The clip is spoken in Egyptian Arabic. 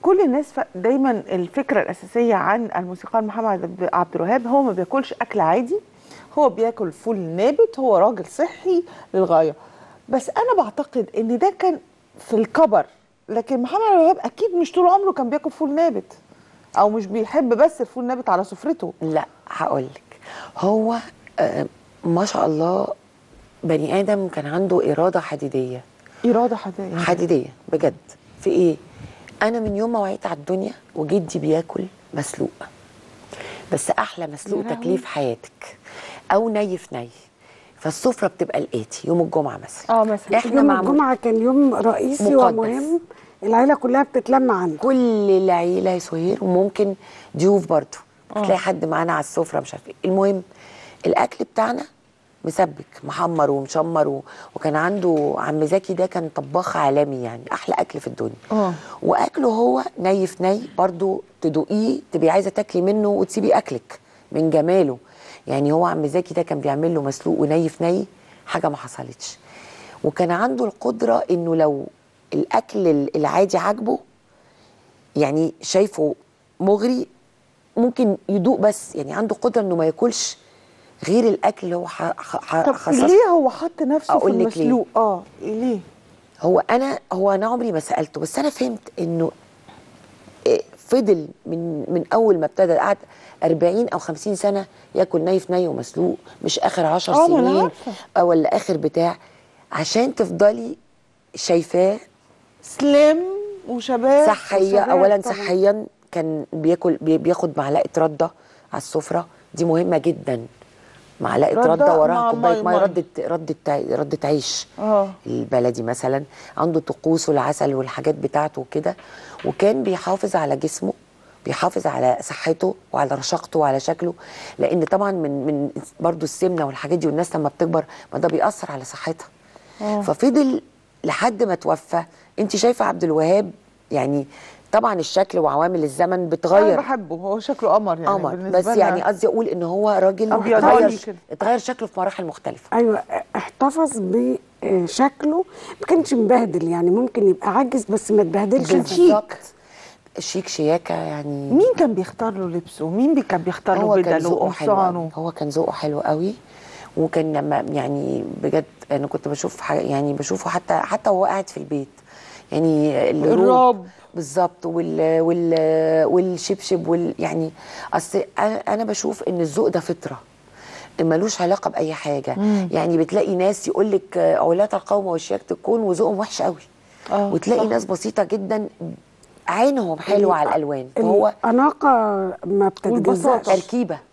كل الناس ف... دايما الفكره الاساسيه عن الموسيقار محمد عبد- عبد الوهاب هو ما بياكلش اكل عادي هو بياكل فول نابت هو راجل صحي للغايه بس انا بعتقد ان ده كان في الكبر لكن محمد عبد الوهاب اكيد مش طول عمره كان بياكل فول نابت او مش بيحب بس الفول نابت على سفرته لا هقول لك هو آه، ما شاء الله بني ادم كان عنده اراده حديديه اراده حديديه حديديه بجد في ايه انا من يوم ما وعيت على الدنيا وجدي بياكل مسلوق بس احلى مسلوق يا لهوي. تاكليه في حياتك او ني في ني فالسفره بتبقى الاتي يوم الجمعه مثلا اه مثلا احنا يوم مع الجمعه كان يوم رئيسي مقدس. ومهم العيله كلها بتتلم عنده كل العيله يا سهير وممكن ضيوف برضه تلاقي حد معانا على السفره مش عارف ايه المهم الاكل بتاعنا مسبك محمر ومشمر و... وكان عنده عم زكي ده كان طباخ عالمي يعني احلى اكل في الدنيا اه. واكله هو ني في ني برضه تدوقيه تبقي عايزه تاكلي منه وتسيبي اكلك من جماله يعني هو عم زكي ده كان بيعمل له مسلوق وني في ني حاجه ما حصلتش وكان عنده القدره انه لو الاكل العادي عاجبه يعني شايفه مغري ممكن يدوق بس يعني عنده قدره انه ما ياكلش غير الاكل اللي هو ح- ح- طب خصص ليه هو حط نفسه في أقول لك ليه؟ المسلوق اه ليه هو انا هو انا عمري ما سالته بس انا فهمت انه إيه، فضل من من اول ما ابتدى قعد 40 او 50 سنه ياكل ني في ني ومسلوق مش اخر 10 آه، ما أنا سنين عارفة. أو ولا اخر بتاع عشان تفضلي شايفاه سليم وشباب صحيه وشباب اولا طبعاً. صحيا كان بياكل بي- بياخد معلقه رده على السفره دي مهمه جدا معلقه ردة رده وراها مع كوبايه مي- ميه مي. رده رده عي- رده عيش اه البلدي مثلا عنده طقوس والعسل والحاجات بتاعته وكده وكان بيحافظ على جسمه بيحافظ على صحته وعلى رشاقته وعلى شكله لان طبعا من من برضو السمنه والحاجات دي والناس لما بتكبر ما ده بيأثر على صحتها آه. ففضل لحد ما توفى انت شايفه عبد الوهاب يعني طبعا الشكل وعوامل الزمن انا بتغير بحبه هو شكله قمر يعني قمر بالنسبة بس لنا. يعني قصدي اقول ان هو راجل أبيضاني اتغير كده. اتغير شكله في مراحل مختلفه ايوه احتفظ بشكله ما كانش مبهدل يعني ممكن يبقى عاجز بس ما تبهدلش بالظبط شيك شياكه يعني مين كان بيختار له لبسه مين بي كان بيختار له هو كان بدله ذوقه حلو قوي. وقمصانه هو كان ذوقه حلو قوي وكان لما يعني بجد انا كنت بشوف حاجة يعني بشوفه حتى حتى وهو قاعد في البيت يعني الروب الراب. بالظبط وال وال والشبشب وال يعني اصل انا انا بشوف ان الذوق ده فطره ملوش علاقه باي حاجه يعني بتلاقي ناس يقول لك علاة القوم وشياكه الكون وذوقهم وحش قوي آه، وتلاقي صح. ناس بسيطه جدا عينهم حلوه على الالوان فهو الأناقة ما بتتجزأش والبساطة. تركيبه